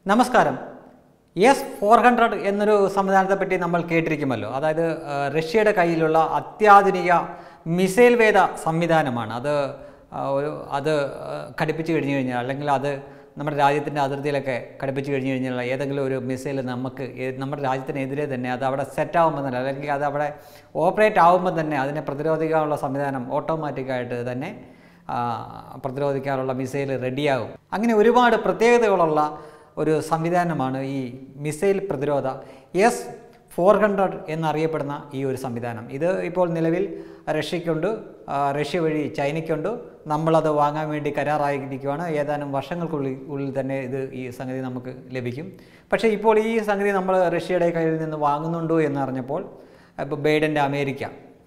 നമസ്കാരം S four hundred എന്നൊരു സംവിധാനത്തെപ്പറ്റി നമ്മൾ കേട്ടിരിക്കുമല്ലോ അതായത് ആ, റഷ്യയുടെ കയ്യിലുള്ള അത്യാധുനിക മിസൈൽ വേദ സംവിധാനമാണ് അത് ആ, ഒരു അത് ആ, ഘടിപ്പിച്ച് കഴിഞ്ഞു കഴിഞ്ഞാൽ അല്ലെങ്കിൽ അത് നമ്മുടെ രാജ്യത്തിൻ്റെ അതിർത്തിയിലൊക്കെ ഘടിപ്പിച്ച് കഴിഞ്ഞു കഴിഞ്ഞാൽ ഏതെങ്കിലും ഒരു മിസൈൽ നമുക്ക് ഏ- നമ്മുടെ രാജ്യത്തിനെതിരെ തന്നെ അത് അവിടെ സെറ്റ് ആകുമ്പോൾ തന്നെ അല്ലെങ്കിൽ അത് അവിടെ ഓപ്പറേറ്റ് ആകുമ്പോൾ തന്നെ അതിനെ പ്രതിരോധിക്കാനുള്ള സംവിധാനം ഓട്ടോമാറ്റിക്കായിട്ട് തന്നെ ആ, പ്രതിരോധിക്കാനുള്ള മിസൈൽ റെഡിയാകും അങ്ങനെ ഒരുപാട് പ്രത്യേകതകളുള്ള ഒരു സംവിധാനമാണ് ഈ മിസൈൽ പ്രതിരോധ എസ് ഫോർ ഹൺഡ്രഡ് എന്നറിയപ്പെടുന്ന ഈ ഒരു സംവിധാനം ഇത് ഇപ്പോൾ നിലവിൽ റഷ്യയ്ക്കുണ്ട് ആ, റഷ്യ വഴി ചൈനയ്ക്കുണ്ട് നമ്മളത് വാങ്ങാൻ വേണ്ടി കരാറായിരിക്കുകയാണ് ഏതാനും വർഷങ്ങൾക്കുള്ളിൽ ഉള്ളിൽ തന്നെ ഇത് ഈ സംഗതി നമുക്ക് ലഭിക്കും പക്ഷേ ഇപ്പോൾ ഈ സംഗതി നമ്മൾ റഷ്യയുടെ കയ്യിൽ നിന്ന് വാങ്ങുന്നുണ്ടോ എന്നറിഞ്ഞപ്പോൾ ഇപ്പോൾ ബൈഡൻ്റെ അമേരിക്ക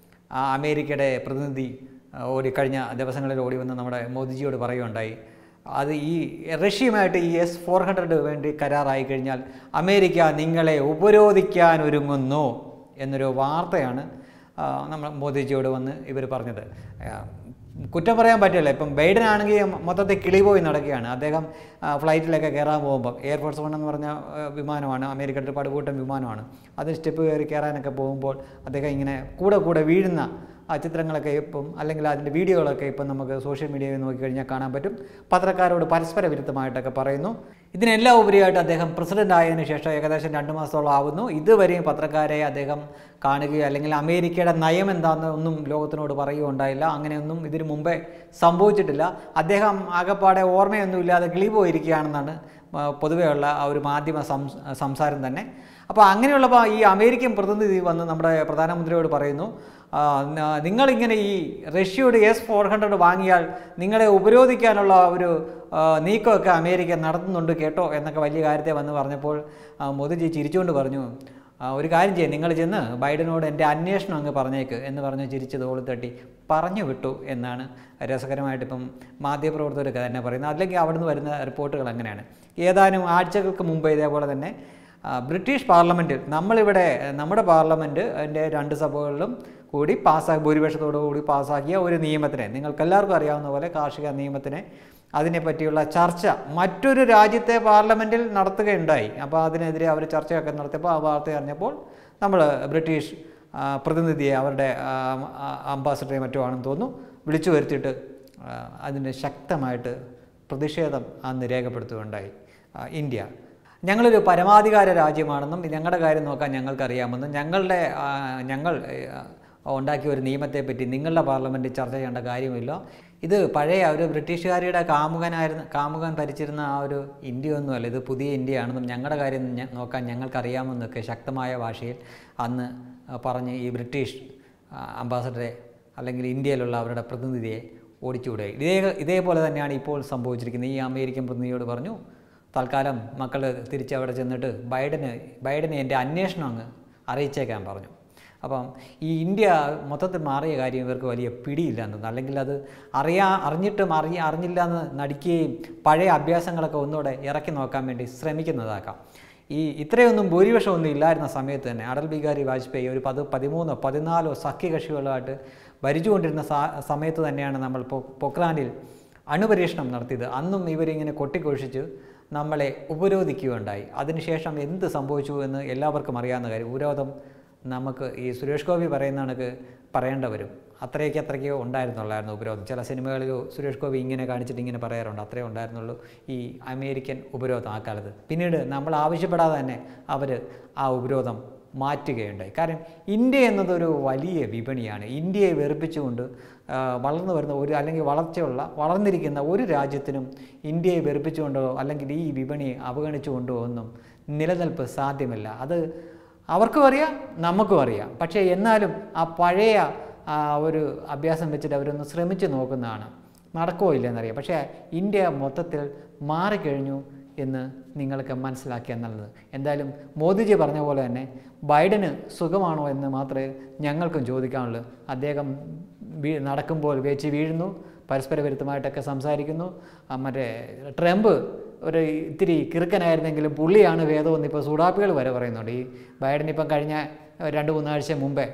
ആ അമേരിക്കയുടെ പ്രതിനിധി ആ, ഓടി കഴിഞ്ഞ ദിവസങ്ങളിൽ ഓടി വന്ന് നമ്മുടെ മോദിജിയോട് പറയുകയുണ്ടായി അത് ഈ റഷ്യയുമായിട്ട് ഈ എസ് ഫോർ ഹൺഡ്രഡ് വേണ്ടി കരാറായി കഴിഞ്ഞാൽ അമേരിക്ക നിങ്ങളെ ഉപരോധിക്കാൻ ഒരുങ്ങുന്നു എന്നൊരു വാർത്തയാണ് ആ, നമ്മൾ മോദിജിയോട് വന്ന് ഇവർ പറഞ്ഞത് ആ, കുറ്റം പറയാൻ പറ്റില്ല ഇപ്പം ബൈഡൻ ആണെങ്കിൽ മൊത്തത്തിൽ കിളി പോയി നടക്കുകയാണ് അദ്ദേഹം ആ, ഫ്ലൈറ്റിലൊക്കെ കയറാൻ പോകുമ്പോൾ എയർഫോഴ്സ് വൺ എന്ന് പറഞ്ഞ ആ, വിമാനമാണ് അമേരിക്കയുടെ പടുകൂട്ടൻ വിമാനമാണ് അതിന് സ്റ്റെപ്പ് കയറി കയറാനൊക്കെ പോകുമ്പോൾ അദ്ദേഹം ഇങ്ങനെ കൂടെ കൂടെ വീഴുന്ന ആ ചിത്രങ്ങളൊക്കെ ഇപ്പം അല്ലെങ്കിൽ അതിൻ്റെ വീഡിയോകളൊക്കെ ഇപ്പം നമുക്ക് സോഷ്യൽ മീഡിയയിൽ നോക്കിക്കഴിഞ്ഞാൽ കാണാൻ പറ്റും പത്രക്കാരോട് പരസ്പര വിരുദ്ധമായിട്ടൊക്കെ പറയുന്നു ഇതിനെല്ലാം ഉപരിയായിട്ട് അദ്ദേഹം പ്രസിഡന്റ് ആയതിനു ശേഷം ഏകദേശം രണ്ട് മാസത്തോളം ആവുന്നു ഇതുവരെയും പത്രക്കാരെ അദ്ദേഹം കാണുകയോ അല്ലെങ്കിൽ അമേരിക്കയുടെ നയം എന്താണെന്ന് ഒന്നും ലോകത്തിനോട് പറയുകയുണ്ടായില്ല അങ്ങനെയൊന്നും ഇതിനു മുമ്പേ സംഭവിച്ചിട്ടില്ല അദ്ദേഹം ആകെപ്പാടെ ഓർമ്മയൊന്നുമില്ലാതെ കിളി പോയിരിക്കുകയാണെന്നാണ് ആ, പൊതുവെയുള്ള ആ ഒരു മാധ്യമ സംസ് സംസാരം തന്നെ അപ്പോൾ അങ്ങനെയുള്ളപ്പോൾ ഈ അമേരിക്കൻ പ്രതിനിധി വന്ന് നമ്മുടെ പ്രധാനമന്ത്രിയോട് പറയുന്നു ആ, ന- നിങ്ങളിങ്ങനെ ഈ റഷ്യയുടെ എസ് ഫോർ ഹൺഡ്രഡ് വാങ്ങിയാൽ നിങ്ങളെ ഉപരോധിക്കാനുള്ള ഒരു ആ, നീക്കമൊക്കെ അമേരിക്ക നടത്തുന്നുണ്ട് കേട്ടോ എന്നൊക്കെ വലിയ കാര്യത്തെ വന്ന് പറഞ്ഞപ്പോൾ ആ, മോദിജി ചിരിച്ചുകൊണ്ട് പറഞ്ഞു ആ, ഒരു കാര്യം ചെയ്യും നിങ്ങൾ ചെന്ന് ബൈഡനോട് എൻ്റെ അന്വേഷണം അങ്ങ് പറഞ്ഞേക്ക് എന്ന് പറഞ്ഞ് ചിരിച്ച് തോളി തട്ടി പറഞ്ഞു വിട്ടു എന്നാണ് രസകരമായിട്ട് ഇപ്പം മാധ്യമപ്രവർത്തകരൊക്കെ തന്നെ പറയുന്നത് അല്ലെങ്കിൽ അവിടുന്ന് വരുന്ന റിപ്പോർട്ടുകൾ അങ്ങനെയാണ് ഏതാനും ആഴ്ചകൾക്ക് മുമ്പ് ഇതേപോലെ തന്നെ ആ, ബ്രിട്ടീഷ് പാർലമെൻറ്റിൽ നമ്മളിവിടെ നമ്മുടെ പാർലമെൻറ്റ് അതിൻ്റെ രണ്ട് സഭകളിലും കൂടി പാസ്സാക്കി ഭൂരിപക്ഷത്തോടു കൂടി പാസ്സാക്കിയ ഒരു നിയമത്തിനെ നിങ്ങൾക്കെല്ലാവർക്കും അറിയാവുന്ന പോലെ കാർഷിക നിയമത്തിനെ അതിനെപ്പറ്റിയുള്ള ചർച്ച മറ്റൊരു രാജ്യത്തെ പാർലമെൻറ്റിൽ നടത്തുകയുണ്ടായി അപ്പോൾ അതിനെതിരെ അവർ ചർച്ചയൊക്കെ നടത്തിയപ്പോൾ ആ വാർത്ത അറിഞ്ഞപ്പോൾ നമ്മൾ ബ്രിട്ടീഷ് ആ, പ്രതിനിധിയെ അവരുടെ ആ, ആ, അംബാസഡറെ മറ്റോ ആണെന്ന് തോന്നുന്നു വിളിച്ചു വരുത്തിയിട്ട് ആ, അതിന് ശക്തമായിട്ട് പ്രതിഷേധം അന്ന് രേഖപ്പെടുത്തുകയുണ്ടായി ആ, ഇന്ത്യ ഞങ്ങളൊരു പരമാധികാര രാജ്യമാണെന്നും ഞങ്ങളുടെ കാര്യം നോക്കാൻ ഞങ്ങൾക്കറിയാമെന്നും ഞങ്ങളുടെ ആ, ഞങ്ങൾ ആ, ഉണ്ടാക്കിയ ഒരു നിയമത്തെപ്പറ്റി നിങ്ങളുടെ പാർലമെൻറ്റിൽ ചർച്ച ചെയ്യേണ്ട കാര്യമില്ല ഇത് പഴയ ഒരു ബ്രിട്ടീഷുകാരിയുടെ കാമുകനായിരുന്ന കാമുകൻ ഭരിച്ചിരുന്ന ആ ഒരു ഇന്ത്യ ഒന്നുമല്ല ഇത് പുതിയ ഇന്ത്യയാണെന്നും ഞങ്ങളുടെ കാര്യം ഞ- നോക്കാൻ ഞങ്ങൾക്കറിയാമെന്നൊക്കെ ശക്തമായ ഭാഷയിൽ അന്ന് ആ, പറഞ്ഞ് ഈ ബ്രിട്ടീഷ് ആ, അംബാസഡറെ അല്ലെങ്കിൽ ഇന്ത്യയിലുള്ള അവരുടെ പ്രതിനിധിയെ ഓടിച്ചുവിടുക ഇതേ ഇതേപോലെ തന്നെയാണ് ഇപ്പോൾ സംഭവിച്ചിരിക്കുന്നത് ഈ അമേരിക്കൻ പ്രതിനിധിയോട് പറഞ്ഞു തൽക്കാലം മക്കൾ തിരിച്ച് അവിടെ ചെന്നിട്ട് ബൈഡന് ബൈഡനെ എൻ്റെ അന്വേഷണം അങ്ങ് അറിയിച്ചേക്കാൻ പറഞ്ഞു അപ്പം ഈ ഇന്ത്യ മൊത്തത്തിൽ മാറിയ കാര്യം ഇവർക്ക് വലിയ പിടിയില്ല എന്ന് തോന്നുന്നു അല്ലെങ്കിൽ അത് അറിയാ അറിഞ്ഞിട്ടും അറിയ അറിഞ്ഞില്ല എന്ന് നടിക്കുകയും പഴയ അഭ്യാസങ്ങളൊക്കെ ഒന്നുകൂടെ ഇറക്കി നോക്കാൻ വേണ്ടി ശ്രമിക്കുന്നതാക്കാം ഈ ഇത്രയൊന്നും ഭൂരിപക്ഷം ഒന്നും ഇല്ലായിരുന്ന സമയത്ത് തന്നെ അടൽ ബിഹാരി വാജ്പേയി ഒരു പത് പതിമൂന്നോ പതിനാലോ സഖ്യകക്ഷികളുമായിട്ട് ഭരിച്ചുകൊണ്ടിരുന്ന സാ- സമയത്ത് തന്നെയാണ് നമ്മൾ പൊ പൊക്രാനിൽ അണുപരീക്ഷണം നടത്തിയത് അന്നും ഇവരിങ്ങനെ കൊട്ടിക്കൊഴിച്ച് നമ്മളെ ഉപരോധിക്കുകയുണ്ടായി അതിനുശേഷം എന്ത് സംഭവിച്ചു എന്ന് എല്ലാവർക്കും അറിയാവുന്ന കാര്യം ഉപരോധം നമുക്ക് ഈ സുരേഷ് ഗോപി പറയുന്ന കണക്ക് പറയേണ്ട വരും അത്രയ്ക്ക് അത്രയ്ക്കോ ഉണ്ടായിരുന്നുള്ളായിരുന്നു ഉപരോധം ചില സിനിമകളിൽ സുരേഷ് ഗോപി ഇങ്ങനെ കാണിച്ചിട്ട് ഇങ്ങനെ പറയാറുണ്ട് അത്രയേ ഉണ്ടായിരുന്നുള്ളൂ ഈ അമേരിക്കൻ ഉപരോധം ആ കാലത്ത് പിന്നീട് നമ്മൾ ആവശ്യപ്പെടാതെ തന്നെ അവർ ആ ഉപരോധം മാറ്റുകയുണ്ടായി കാരണം ഇന്ത്യ എന്നതൊരു വലിയ വിപണിയാണ് ഇന്ത്യയെ വെറുപ്പിച്ചുകൊണ്ട് ആ, വളർന്നു വരുന്ന ഒരു അല്ലെങ്കിൽ വളർച്ചയുള്ള വളർന്നിരിക്കുന്ന ഒരു രാജ്യത്തിനും ഇന്ത്യയെ വെറുപ്പിച്ചുകൊണ്ടോ അല്ലെങ്കിൽ ഈ വിപണിയെ അവഗണിച്ചുകൊണ്ടോ ഒന്നും നിലനിൽപ്പ് സാധ്യമല്ല അത് അവർക്കും അറിയാം നമുക്കും അറിയാം പക്ഷേ എന്നാലും ആ പഴയ ആ ഒരു അഭ്യാസം വെച്ചിട്ട് അവരൊന്ന് ശ്രമിച്ചു നോക്കുന്നതാണ് നടക്കുമോ ഇല്ലെന്നറിയാം പക്ഷേ ഇന്ത്യ മൊത്തത്തിൽ മാറിക്കഴിഞ്ഞു എന്ന് നിങ്ങൾക്ക് മനസ്സിലാക്കിയാൽ നല്ലത് എന്തായാലും മോദിജി പറഞ്ഞ പോലെ തന്നെ ബൈഡന് സുഖമാണോ എന്ന് മാത്രമേ ഞങ്ങൾക്കും ചോദിക്കാനുള്ളൂ അദ്ദേഹം വീ നടക്കുമ്പോൾ വെച്ച് വീഴുന്നു പരസ്പര വിരുദ്ധമായിട്ടൊക്കെ സംസാരിക്കുന്നു ആ, മറ്റേ ട്രംപ് ഒരു ഇത്തിരി കിറുക്കനായിരുന്നെങ്കിലും പുള്ളിയാണ് വേദമെന്ന് ഇപ്പോൾ സുഡാപ്പികൾ വരെ പറയുന്നുണ്ട് ഈ ബൈഡൻ ഇപ്പം കഴിഞ്ഞ രണ്ട് മൂന്നാഴ്ച മുമ്പേ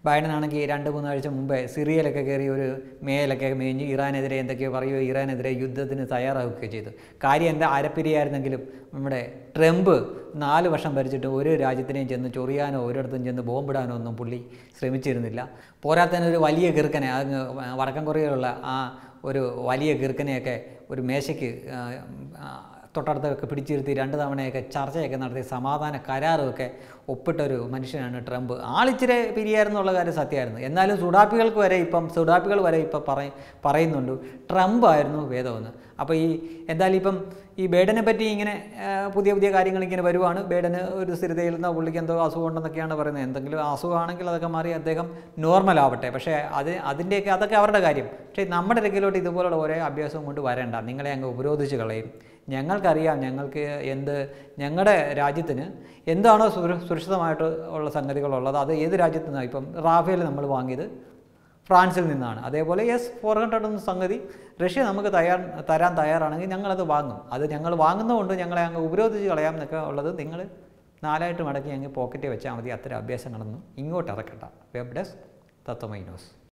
ബൈഡനാണെങ്കിൽ രണ്ട് മൂന്നാഴ്ച മുമ്പേ സിറിയയിലൊക്കെ കയറി ഒരു മേലൊക്കെ മേഞ്ഞ് ഇറാനെതിരെ എന്തൊക്കെയോ പറയുകയോ ഇറാനെതിരെ യുദ്ധത്തിന് തയ്യാറാവുകയൊക്കെ ചെയ്തു കാര്യം എന്താ അരപ്പിരിയായിരുന്നെങ്കിലും നമ്മുടെ ട്രംപ് നാല് വർഷം ഭരിച്ചിട്ട് ഒരു രാജ്യത്തിനെയും ചെന്ന് ചൊറിയാനോ ഒരിടത്തും ചെന്ന് ബോംബിടാനോ ഒന്നും പുള്ളി ശ്രമിച്ചിരുന്നില്ല പോരാത്തതിന് ഒരു വലിയ കിറുക്കനെ അങ്ങ് വടക്കം കൊറിയയിലുള്ള ആ ഒരു വലിയ കിറുക്കനെയൊക്കെ ഒരു മേശയ്ക്ക് ആ, ആ, തൊട്ടടുത്തൊക്കെ പിടിച്ചിരുത്തി രണ്ട് തവണയൊക്കെ ചർച്ചയൊക്കെ നടത്തി സമാധാന കരാറുമൊക്കെ ഒപ്പിട്ടൊരു മനുഷ്യനാണ് ട്രംപ് ആളിച്ചിരി പിരിയായിരുന്നുള്ള കാര്യം സത്യമായിരുന്നു എന്നാലും സുഡാപ്പികൾക്ക് വരെ ഇപ്പം സുഡാപ്പികൾ വരെ ഇപ്പം പറയ പറയുന്നുണ്ട് ട്രംപ് ആയിരുന്നു ഭേദമെന്ന് അപ്പോൾ ഈ എന്തായാലും ഇപ്പം ഈ ബേഡനെ പറ്റി ഇങ്ങനെ ആ, പുതിയ പുതിയ കാര്യങ്ങൾ ഇങ്ങനെ വരുവാണ് ബേഡന് ഒരു സ്ഥിരതയിൽ നിന്നോ പുള്ളിക്ക് എന്തോ അസുഖം ഉണ്ടെന്നൊക്കെയാണ് പറയുന്നത് എന്തെങ്കിലും അസുഖമാണെങ്കിൽ അതൊക്കെ മാറി അദ്ദേഹം നോർമൽ ആവട്ടെ പക്ഷേ അത് അതിൻ്റെയൊക്കെ അതൊക്കെ അവരുടെ കാര്യം പക്ഷേ നമ്മുടെ രംഗിലോട്ട് ഇതുപോലുള്ള ഒരേ അഭ്യാസവും കൊണ്ട് വരേണ്ട നിങ്ങളെ അങ്ങ് ഉപരോധിച്ച് കളയും ഞങ്ങൾക്കറിയാം ഞങ്ങൾക്ക് എന്ത് ഞങ്ങളുടെ രാജ്യത്തിന് എന്താണോ സുര സുരക്ഷിതമായിട്ട് ഉള്ള സംഗതികളുള്ളത് അത് ഏത് രാജ്യത്തു നിന്നാണ് ഇപ്പം റാഫേൽ നമ്മൾ വാങ്ങിയത് ഫ്രാൻസിൽ നിന്നാണ് അതേപോലെ എസ് ഫോർ ഹൺഡ്രഡ് എന്ന സംഗതി റഷ്യ നമുക്ക് തയ്യാർ തരാൻ തയ്യാറാണെങ്കിൽ ഞങ്ങളത് വാങ്ങും അത് ഞങ്ങൾ വാങ്ങുന്നതുകൊണ്ട് ഞങ്ങളെ അങ്ങ് ഉപരോധിച്ച് കളയാം എന്നൊക്കെ ഉള്ളത് നിങ്ങൾ നാലായിട്ട് മടക്കി അങ്ങ് പോക്കറ്റിൽ വെച്ചാൽ മതി അത്തരം അഭ്യാസങ്ങളൊന്നും ഇങ്ങോട്ട് ഇറക്കണ്ട വെബ് ഡെസ്ക് തത്വമൈ ന്യൂസ്